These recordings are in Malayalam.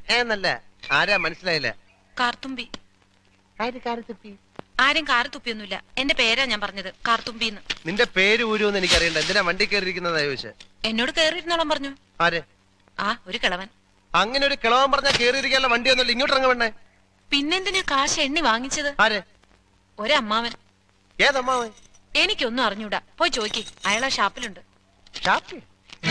എന്നല്ല ആരാ മനസ്സിലായില്ല കാർത്തുമ്പി ആരും കാറ് തുപ്പിയൊന്നുമില്ല എന്റെ പേരാ ഞാൻ പറഞ്ഞത് കാർത്തുമ്പിന്ന് നിന്റെ പേര് ഊരുമെന്ന് എനിക്കറിയണ്ട എന്തിനാ വണ്ടി കയറിയിരിക്കുന്നതാ ചോദിച്ചെ എന്നോട് കേറിയിരുന്നോളം പറഞ്ഞു ആര് ആ ഒരു കിളവൻ അങ്ങനെ ഒരു കിളവൻ പറഞ്ഞാൽ കയറിയിരിക്കാനുള്ള വണ്ടി ഒന്നുമില്ല ഇങ്ങോട്ട് ഇറങ്ങ വേണ്ടേ പിന്നെന്തിനാ കാശ് എണ്ണി വാങ്ങിച്ചത് ആര് ഒരമ്മാവൻ ഏതമ്മാവൻ എനിക്കൊന്നും അറിഞ്ഞൂടാ പോയി ചോയ്ക്ക് അയാളെ ഷാപ്പിലുണ്ട് ഷാപ്പി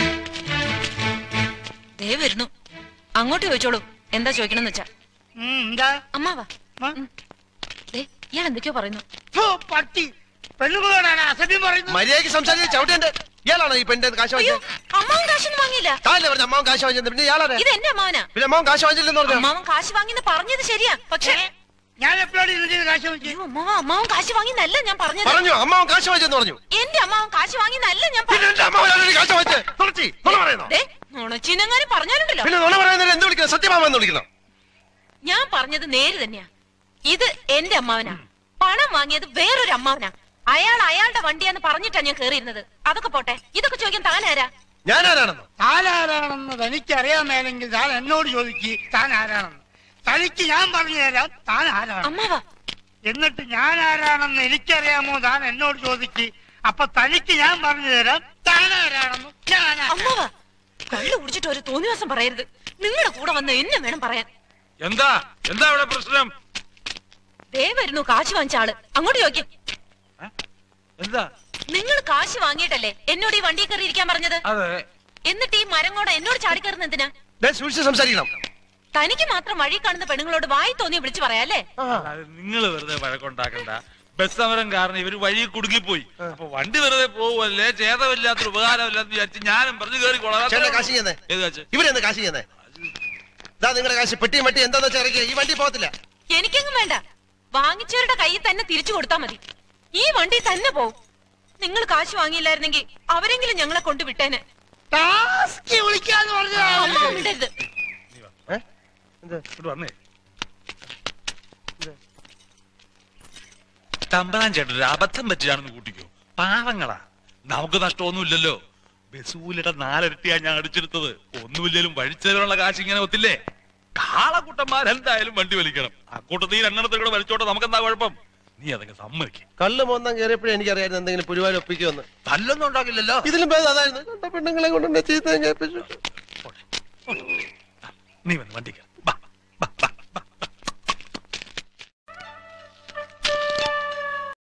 ദേ വരുന്നു അങ്ങോട്ട് ചോദിച്ചോളൂ എന്താ ചോദിക്കണമെന്ന് വെച്ചാ ഉം, എന്താ അമ്മാവാ ആ? ഉം. ദേ ഇയാൾ എന്തൊക്കെയോ പറയുന്നു ഫു, പട്ടി പെണ്ണുങ്ങളോടാണ് അസഭ്യം പറയുന്നത് മര്യാദയ്ക്ക് സംസാരിച്ച് ചവിട്ടേണ്ട ഇയാളാണോ ഈ പെണ്ണിന്റെ കാശ് അയ്യോ വാങ്ങിച്ചത് അമ്മാവൻ കാശൊന്നും വാങ്ങിയില്ല താല്ലേ പറഞ്ഞ അമ്മാവൻ കാശ് വാങ്ങിച്ചത് പിന്നെ ഇയാളാരെ ഇത് എന്റെ അമ്മാവനാ പിന്നെ അമ്മാവൻ കാശ് വാങ്ങിച്ചില്ലെന്ന് പറഞ്ഞു അമ്മാവൻ കാശ് വാങ്ങിന്ന് പറഞ്ഞത് ശരിയാ പക്ഷേ ഞാൻ എപ്പോഴാണ് ഇതിന്റെ കാശ് വെച്ച് അയ്യോ അമ്മാവൻ അമ്മാവൻ കാശ് വാങ്ങിന്നല്ല ഞാൻ പറഞ്ഞത് പറഞ്ഞു അമ്മാവൻ കാശ് വാങ്ങിച്ചെന്ന് പറഞ്ഞു എന്റെ അമ്മാവൻ കാശ് വാങ്ങിന്നല്ല ഞാൻ പിന്നെ പറഞ്ഞത് എന്റെ അമ്മാവൻ കാശ് വാങ്ങിച്ചത് തുളച്ചി നുണ പറയുന്നോ ദേ നുണച്ചിനെങ്ങാനും പറഞ്ഞാലുണ്ടല്ലോ പിന്നെ നുണ പറയുന്നതിന് എന്ത് വിളിക്കണം സത്യമാമ എന്ന് വിളിക്കണം ഞാൻ പറഞ്ഞത് നേര് തന്നെയാ ഇത് എന്റെ അമ്മാവനാ പണം വാങ്ങിയത് വേറൊരു അമ്മാവനാ അയാൾ അയാളുടെ വണ്ടിയാന്ന് പറഞ്ഞിട്ടാ ഞാൻ കേറിയിരുന്നത് അതൊക്കെ പോട്ടെ ഇതൊക്കെ ചോദിക്കാൻ താനാരാ ഞാൻ ആരാണെന്നോ താൻ ആരാണെന്ന് തനിക്ക് അറിയാമേലെങ്കിൽ താൻ എന്നോട് ചോദിക്ക് താൻ ആരാണെന്ന് തനിക്ക് ഞാൻ പറഞ്ഞു തരാം താൻ ആരാണ് അമ്മാവാ എന്നിട്ട് ഞാൻ ആരാണെന്ന് എനിക്കറിയാമോ താൻ എന്നോട് ചോദിക്ക് അപ്പൊ തനിക്ക് ഞാൻ പറഞ്ഞു തരാം താൻ ആരാണെന്ന് ഞാൻ ആരാ- അമ്മാവാ കള്ളു കുടിച്ചിട്ട് ഒരു തോന്നിവാസം പറയരുത് നിങ്ങളുടെ കൂടെ വന്ന് എന്നെ വേണം പറയാൻ എന്താ എന്താ ഇവിടെ പ്രശ്നം ദേ വരുന്നു കാശ് വാങ്ങിച്ച ആള് അങ്ങോട്ട് ചോദിക്കും എന്താ നിങ്ങൾ കാശ് വാങ്ങിയിട്ടല്ലേ എന്നോട് ഈ വണ്ടിയിൽ കയറി ഇരിക്കാൻ പറഞ്ഞത് അതെ എന്നിട്ട് ഈ മരം കൂടെ എന്നോട് ചാടിക്കയറുന്ന എന്തിനാ ദേ, സൂക്ഷിച്ച് സംസാരിക്കണം തനിക്ക് മാത്രം വഴി കാണുന്ന പെണ്ണുങ്ങളോട് വായി തോന്നി വിളിച്ചു പറയാല്ലേ നിങ്ങൾ വെറുതെ വഴക്കുണ്ടാക്കണ്ട ബസ് സമരം കാരണം ഇവര് വഴി കുടുങ്ങിപ്പോയി അപ്പൊ വണ്ടി വെറുതെ പോവല്ലേ ചേതമില്ലാത്തൊരു ഉപകാരമില്ലാന്ന് വിചാരിച്ച് ഞാനും പറഞ്ഞു കയറി ചേട്ടൻ കാശ് ചെയ്യുന്നേ ഏത് കാശ് ഇവരെന്ത് കാശ് ചെയ്യുന്നേ ഇതാ നിങ്ങളുടെ കാശ് പെട്ടിയും മട്ടി എന്താന്ന് വെച്ചാൽ ഇറക്കി ഈ വണ്ടി പോകത്തില്ല എനിക്കെങ്ങും വേണ്ട വാങ്ങിച്ചവരുടെ കയ്യിൽ തന്നെ തിരിച്ചു കൊടുത്താൽ മതി ഈ വണ്ടി തന്നെ പോവും നിങ്ങൾ കാശ് വാങ്ങിയില്ലായിരുന്നെങ്കിൽ അവരെങ്കിലും ഞങ്ങളെ കൊണ്ടുവിട്ടേനെ ടാസ്ക് വിളിക്കാന്ന് അമ്മ പറഞ്ഞതാണ് മിണ്ടരുത് ഏ? എന്ത്? ഇങ്ങോട്ട് വന്നേ തമ്പരാൻ ചേട്ടൻ ഒരു അബദ്ധം പറ്റിയാണെന്ന് കൂട്ടിക്കോ പാവങ്ങളാ നമുക്ക് നഷ്ടമൊന്നുമില്ലല്ലോ ബസൂലിയുടെ നാലിരട്ടിയാ ഞാൻ അടിച്ചെടുത്തത് ഒന്നുമില്ലേലും വഴിച്ചേരാനുള്ള കാശ് ഇങ്ങനെ ഒത്തില്ലേ കാളക്കുട്ടന്മാരെന്തായാലും വണ്ടി വലിക്കണം അക്കൂട്ടത്തിൽ ഈ രണ്ടെണ്ണത്തിൽ കൂടെ വലിച്ചോട്ടെ നമുക്കെന്താ കുഴപ്പം നീ അതൊക്കെ സമ്മതിക്കും കള്ള് മോന്താൻ കയറിയപ്പോഴേ എനിക്കറിയായിരുന്നു എന്തെങ്കിലും പുരുവാൻ ഒപ്പിക്കുമെന്ന് തല്ലൊന്നും ഉണ്ടാക്കില്ലല്ലോ ഇതിലും ഭേദം അതായിരുന്നു കണ്ട പെണ്ണുങ്ങളെ കൊണ്ട് എന്നെ ചീത്ത കേൾപ്പിച്ചു നീ വന്ന് വണ്ടി കയറ്. വാ, വാ, വാ.